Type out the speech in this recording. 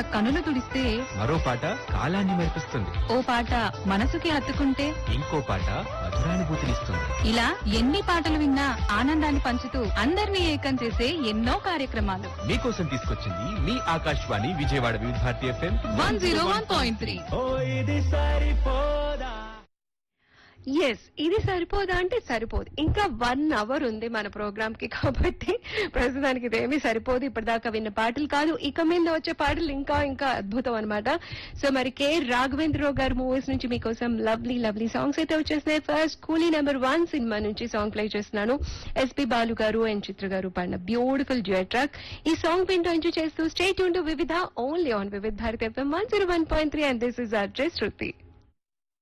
కనులు తుడిస్తే మరో పాట కాలాన్ని మెరిపిస్తుంది ఓ పాట మనసుకి హత్తుకుంటే ఇంకో పాట మధురానుభూతినిస్తుంది ఇలా ఎన్ని పాటలు విన్నా ఆనందాన్ని పంచుతూ అందరినీ ఏకం చేసే ఎన్నో కార్యక్రమాలు మీకోసం తీసుకొచ్చింది మీ Akashvani Vijayawada Vividh Bharati FM one zero one point three yes ఇది సరిపోదా అంటే సరిపోదు ఇంకా వన్ అవర్ ఉంది మన ప్రోగ్రామ్ కి కాబట్టి ప్రస్తుతానికి ఇదేమీ సరిపోదు ఇప్పటిదాకా విన్న పాటలు కాదు ఇక మీద వచ్చే పాటలు ఇంకా ఇంకా అద్భుతం అన్నమాట సో మరి కే రాఘవేంద్రరావు గారు మూవీస్ నుంచి మీకోసం లవ్లీ లవ్లీ సాంగ్స్ అయితే వచ్చేసినాయి first coolie number one cinema నుంచి సాంగ్ ప్లే చేస్తున్నాను ఎస్పీ బాలు గారు అండ్ చిత్ర గారు పాడిన బ్యూటిఫుల్ జ్యూర్ ట్రాక్ ఈ సాంగ్ వింటూ ఎంజాయ్ చేస్తూ స్టేట్ ఉంటూ Vividh only on Vividh Bharat FM one zero one point three and this is R J Shruti